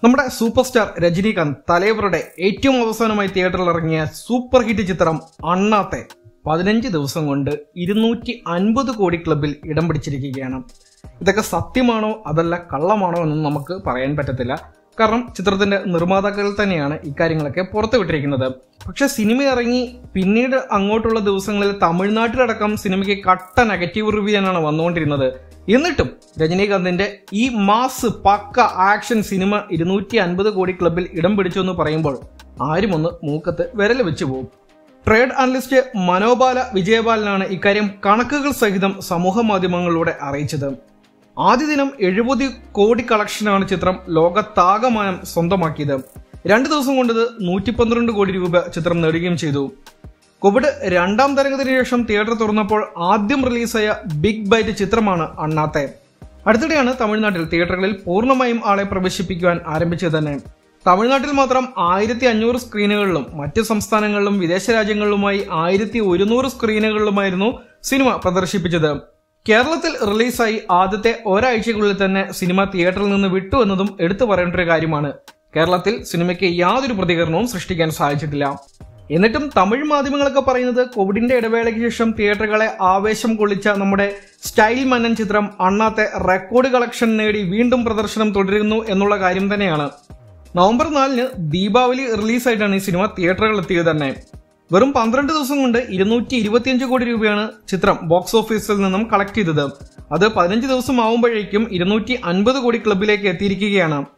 നമ്മുടെ super star Rajinikanth തലൈവറുടെ ഏറ്റവും അവസാനമായി തിയേറ്ററിൽ ഇറങ്ങിയ സൂപ്പർ ഹിറ്റ് ചിത്രം അണ്ണാത്തെ പതിനഞ്ച് ദിവസം കൊണ്ട് ഇരുന്നൂറ്റി അൻപത് കോടി ക്ലബിൽ ഇടം പിടിച്ചിരിക്കുകയാണ് ഇതൊക്കെ സത്യമാണോ അതല്ല കള്ളമാണോ എന്ന് നമുക്ക് പറയാൻ പറ്റത്തില്ല കാരണം ചിത്രത്തിന്റെ നിർമ്മാതാക്കൾ തന്നെയാണ് ഇക്കാര്യങ്ങളൊക്കെ പുറത്തുവിട്ടിരിക്കുന്നത് പക്ഷെ സിനിമ ഇറങ്ങി പിന്നീട് അങ്ങോട്ടുള്ള ദിവസങ്ങളിൽ തമിഴ്നാട്ടിലടക്കം സിനിമയ്ക്ക് കട്ട നെഗറ്റീവ് റിവ്യൂ ആണ് വന്നുകൊണ്ടിരുന്നത് എന്നിട്ടും രജനീകാന്തിന്റെ ഈ മാസ് പക്ക ആക്ഷൻ സിനിമ ഇരുന്നൂറ്റി അൻപത് കോടി ക്ലബിൽ ഇടം പിടിച്ചു എന്ന് പറയുമ്പോൾ ആരും ഒന്ന് മൂക്കത്ത് വിരൽ വെച്ചു പോകും ട്രേഡ് അനലിസ്റ്റ് മനോബാല വിജയപാലനാണ് ഇക്കാര്യം കണക്കുകൾ സഹിതം സമൂഹ മാധ്യമങ്ങളിലൂടെ അറിയിച്ചത് ആദ്യ ദിനം എഴുപത് കോടി കളക്ഷനാണ് ചിത്രം ലോകത്താകമാനം സ്വന്തമാക്കിയത് രണ്ടു ദിവസം കൊണ്ടത് നൂറ്റി പന്ത്രണ്ട് കോടി രൂപ ചിത്രം നേടുകയും ചെയ്തു കോവിഡ് രണ്ടാം തരംഗത്തിന് ശേഷം തിയേറ്റർ തുറന്നപ്പോൾ ആദ്യം റിലീസായ ബിഗ് ബൈറ്റ് ചിത്രമാണ് അണ്ണാത്തെ അടുത്തിടെയാണ് തമിഴ്നാട്ടിൽ തിയേറ്ററുകളിൽ പൂർണ്ണമായും ആളെ പ്രവേശിപ്പിക്കുവാൻ ആരംഭിച്ചത് തന്നെ തമിഴ്നാട്ടിൽ മാത്രം ആയിരത്തി അഞ്ഞൂറ് സ്ക്രീനുകളിലും മറ്റ് സംസ്ഥാനങ്ങളിലും വിദേശ രാജ്യങ്ങളിലുമായി ആയിരത്തി ഒരുന്നൂറ് സ്ക്രീനുകളിലുമായിരുന്നു സിനിമ പ്രദർശിപ്പിച്ചത് കേരളത്തിൽ റിലീസായി ആദ്യത്തെ ഒരാഴ്ചക്കുള്ളിൽ തന്നെ സിനിമ തിയേറ്ററിൽ നിന്ന് വിട്ടു എന്നതും എടുത്തു പറയേണ്ട ഒരു കാര്യമാണ് കേരളത്തിൽ സിനിമയ്ക്ക് യാതൊരു പ്രതികരണവും സൃഷ്ടിക്കാൻ സാധിച്ചിട്ടില്ല എന്നിട്ടും തമിഴ് മാധ്യമങ്ങളൊക്കെ പറയുന്നത് കോവിഡിന്റെ ഇടവേളയ്ക്ക് ശേഷം തിയേറ്ററുകളെ ആവേശം കൊള്ളിച്ച നമ്മുടെ സ്റ്റൈൽ മന്നൻ ചിത്രം അണ്ണാത്തെ റെക്കോർഡ് കളക്ഷൻ നേടി വീണ്ടും പ്രദർശനം തുടരുന്നു എന്നുള്ള കാര്യം തന്നെയാണ് നവംബർ നാലിന് ദീപാവലി റിലീസായിട്ടാണ് ഈ സിനിമ തിയേറ്ററുകളിൽ എത്തിയത് തന്നെ വെറും പന്ത്രണ്ട് ദിവസം കൊണ്ട് ഇരുന്നൂറ്റി ഇരുപത്തിയഞ്ച് കോടി രൂപയാണ് ചിത്രം ബോക്സ് ഓഫീസിൽ നിന്നും കളക്ട് ചെയ്തത് അത് പതിനഞ്ച് ദിവസം ആവുമ്പോഴേക്കും ഇരുന്നൂറ്റി അൻപത് കോടി ക്ലബിലേക്ക് എത്തിയിരിക്കുകയാണ്